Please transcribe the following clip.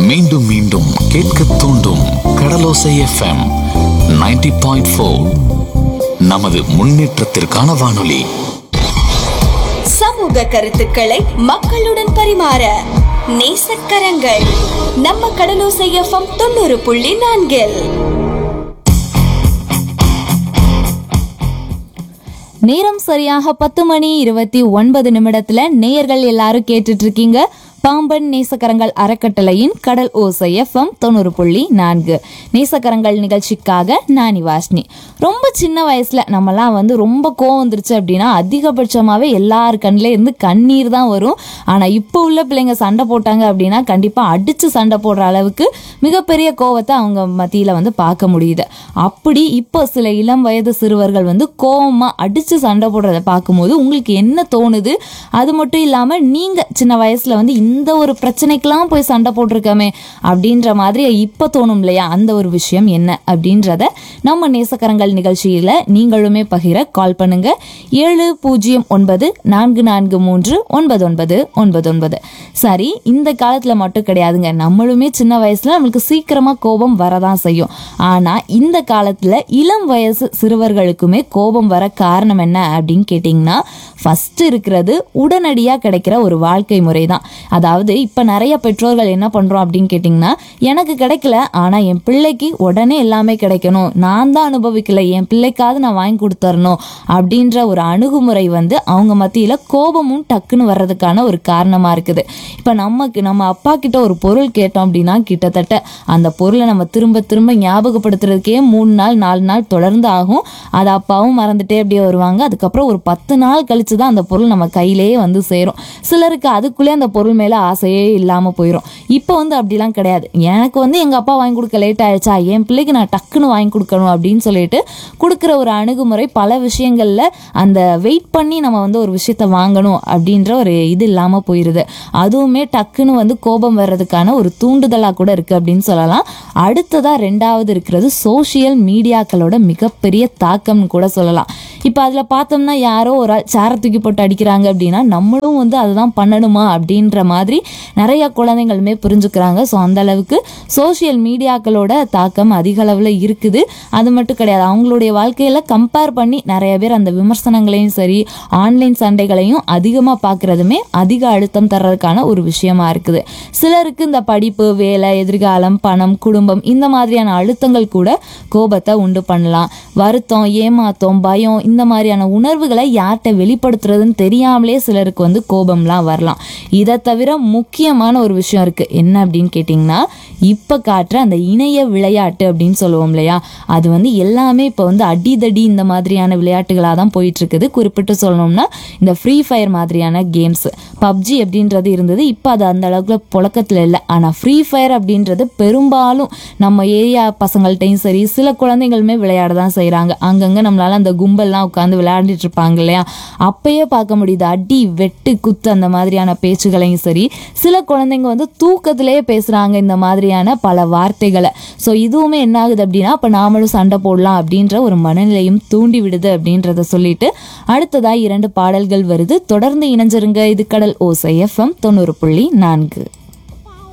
மீண்டும் மீண்டும் கேட்க தூண்டும் கடலோசை எஃப்எம் 90.4 பாயிண்ட் நமது முன்னேற்றத்திற்கான வானொலி சமூக கருத்துக்களை மக்களுடன் பரிமாற நேசக்கரங்கள் நம்ம கடலோசை எஃப்எம் தொண்ணூறு புள்ளி நான்கில் நேரம் சரியாக பத்து மணி இருபத்தி ஒன்பது நிமிடத்துல நேயர்கள் எல்லாரும் கேட்டுட்டு இருக்கீங்க பாம்பன் நேசக்கரங்கள் அறக்கட்டளையின் கடல் ஓசை எஃப்எம் தொண்ணூறு புள்ளி நான்கு நேசக்கரங்கள் நிகழ்ச்சிக்காக நானி வாஷ்னி ரொம்ப சின்ன வயசுல நம்மலாம் வந்து ரொம்ப கோவம் வந்துருச்சு அப்படின்னா அதிகபட்சமாவே எல்லார் கண்ணிலே இருந்து கண்ணீர் தான் வரும் ஆனா இப்போ உள்ள பிள்ளைங்க சண்டை போட்டாங்க அப்படின்னா கண்டிப்பா அடிச்சு சண்டை போடுற அளவுக்கு மிகப்பெரிய கோவத்தை அவங்க மத்தியில வந்து பார்க்க முடியுது அப்படி இப்போ சில இளம் வயது சிறுவர்கள் வந்து கோவமா அடிச்சு சண்டை போடுறத பார்க்கும்போது உங்களுக்கு என்ன தோணுது அது மட்டும் இல்லாம நீங்க சின்ன வயசுல வந்து இந்த ஒரு பிரச்சனைக்கெல்லாம் போய் சண்டை போட்டிருக்கோமே அப்படின்ற மாதிரி இப்போ தோணும் இல்லையா அந்த ஒரு விஷயம் என்ன அப்படின்றத நம்ம நேசக்கரங்கள் நிகழ்ச்சியில நீங்களுமே பகிர கால் பண்ணுங்க ஏழு பூஜ்ஜியம் ஒன்பது நான்கு நான்கு மூன்று ஒன்பது ஒன்பது ஒன்பது ஒன்பது சரி இந்த காலத்துல மட்டும் கிடையாதுங்க நம்மளுமே சின்ன வயசுல நம்மளுக்கு சீக்கிரமா கோபம் வரதான் செய்யும் ஆனா இந்த காலத்துல இளம் வயசு சிறுவர்களுக்குமே கோபம் வர காரணம் என்ன அப்படின்னு கேட்டிங்கன்னா ஃபர்ஸ்ட் இருக்கிறது உடனடியா கிடைக்கிற ஒரு வாழ்க்கை முறை தான் அதாவது இப்ப நிறைய பெற்றோர்கள் என்ன பண்றோம் அப்படின்னு கேட்டிங்கன்னா எனக்கு கிடைக்கல ஆனா என் பிள்ளைக்கு உடனே எல்லாமே கிடைக்கணும் நான் தான் அனுபவிக்கல என் பிள்ளைக்காவது நான் வாங்கி கொடுத்தரணும் அப்படின்ற ஒரு அணுகுமுறை வந்து அவங்க மத்தியில கோபமும் டக்குன்னு வர்றதுக்கான ஒரு காரணமா இருக்குது இப்ப நமக்கு நம்ம அப்பா கிட்ட ஒரு பொருள் கேட்டோம் அப்படின்னா கிட்டத்தட்ட அந்த பொருளை நம்ம திரும்ப திரும்ப ஞாபகப்படுத்துறதுக்கே மூணு நாள் நாலு நாள் தொடர்ந்து ஆகும் அது அப்பாவும் மறந்துட்டே அப்படியே வருவாங்க அதுக்கப்புறம் ஒரு பத்து நாள் கழிச்சு தான் அந்த பொருள் நம்ம கையிலேயே வந்து சேரும் சிலருக்கு அதுக்குள்ளே அந்த பொருள் மேல ஆசையே இல்லாம போயிடும் இப்போ வந்து அப்படிலாம் கிடையாது எனக்கு வந்து எங்க அப்பா வாங்கி கொடுக்க லேட் ஆயிடுச்சா என் பிள்ளைக்கு நான் டக்குன்னு வாங்கி கொடுக்கணும் அப்படின்னு சொல்லிட்டு கொடுக்குற ஒரு அணுகுமுறை பல விஷயங்கள்ல அந்த வெயிட் பண்ணி நம்ம வந்து ஒரு விஷயத்த வாங்கணும் அப்படின்ற ஒரு இது இல்லாம போயிருது அதுவுமே டக்குன்னு வந்து கோபம் வர்றதுக்கான ஒரு தூண்டுதலா கூட இருக்கு அப்படின்னு சொல்லலாம் அடுத்ததா ரெண்டாவது இருக்கிறது சோஷியல் மீடியாக்களோட மிகப்பெரிய தாக்கம்னு கூட சொல்லலாம் இப்போ அதில் பார்த்தோம்னா யாரோ ஒரு ஆள் சேரை தூக்கி போட்டு அடிக்கிறாங்க அப்படின்னா நம்மளும் வந்து அதை தான் பண்ணணுமா அப்படின்ற மாதிரி நிறைய குழந்தைங்களுமே புரிஞ்சுக்கிறாங்க ஸோ அந்த அளவுக்கு சோஷியல் மீடியாக்களோட தாக்கம் அதிக அளவில் இருக்குது அது மட்டும் கிடையாது அவங்களுடைய வாழ்க்கையில் கம்பேர் பண்ணி நிறைய பேர் அந்த விமர்சனங்களையும் சரி ஆன்லைன் சண்டைகளையும் அதிகமாக பார்க்குறதுமே அதிக அழுத்தம் தர்றதுக்கான ஒரு விஷயமா இருக்குது சிலருக்கு இந்த படிப்பு வேலை எதிர்காலம் பணம் குடும்பம் இந்த மாதிரியான அழுத்தங்கள் கூட கோபத்தை உண்டு பண்ணலாம் வருத்தம் ஏமாத்தம் பயம் இந்த மாதிரியான உணர்வுகளை யார்கிட்ட வெளிப்படுத்துறதுன்னு தெரியாமலே சிலருக்கு வந்து கோபம்லாம் வரலாம் இதை தவிர முக்கியமான ஒரு விஷயம் இருக்கு என்ன அப்படின்னு கேட்டிங்கன்னா இப்போ காட்டுற அந்த இணைய விளையாட்டு அப்படின்னு சொல்லுவோம் இல்லையா அது வந்து எல்லாமே இப்போ வந்து அடிதடி இந்த மாதிரியான விளையாட்டுகளாக தான் போயிட்டு இருக்குது குறிப்பிட்டு சொல்லணும்னா இந்த ஃப்ரீ ஃபயர் மாதிரியான கேம்ஸ் பப்ஜி அப்படின்றது இருந்தது இப்போ அது அந்த அளவுக்கு புழக்கத்தில் இல்லை ஆனால் ஃப்ரீ ஃபயர் அப்படின்றது பெரும்பாலும் நம்ம ஏரியா பசங்கள்கிட்டையும் சரி சில குழந்தைங்களுமே விளையாட தான் செய்கிறாங்க அங்கங்கே நம்மளால அந்த கும்பல்லாம் உட்காந்து விளையாடிட்டு இருப்பாங்க இல்லையா அப்பயே பார்க்க முடியுது அடி வெட்டு குத்து அந்த மாதிரியான பேச்சுகளையும் சரி சில குழந்தைங்க வந்து தூக்கத்திலேயே பேசுகிறாங்க இந்த மாதிரியான பல வார்த்தைகளை ஸோ இதுவுமே என்ன ஆகுது அப்படின்னா அப்போ நாமளும் சண்டை போடலாம் அப்படின்ற ஒரு மனநிலையும் தூண்டி விடுது அப்படின்றத சொல்லிட்டு அடுத்ததா இரண்டு பாடல்கள் வருது தொடர்ந்து இணைஞ்சிருங்க இது கடல் ஓசை எஃப்எம் தொண்ணூறு புள்ளி நான்கு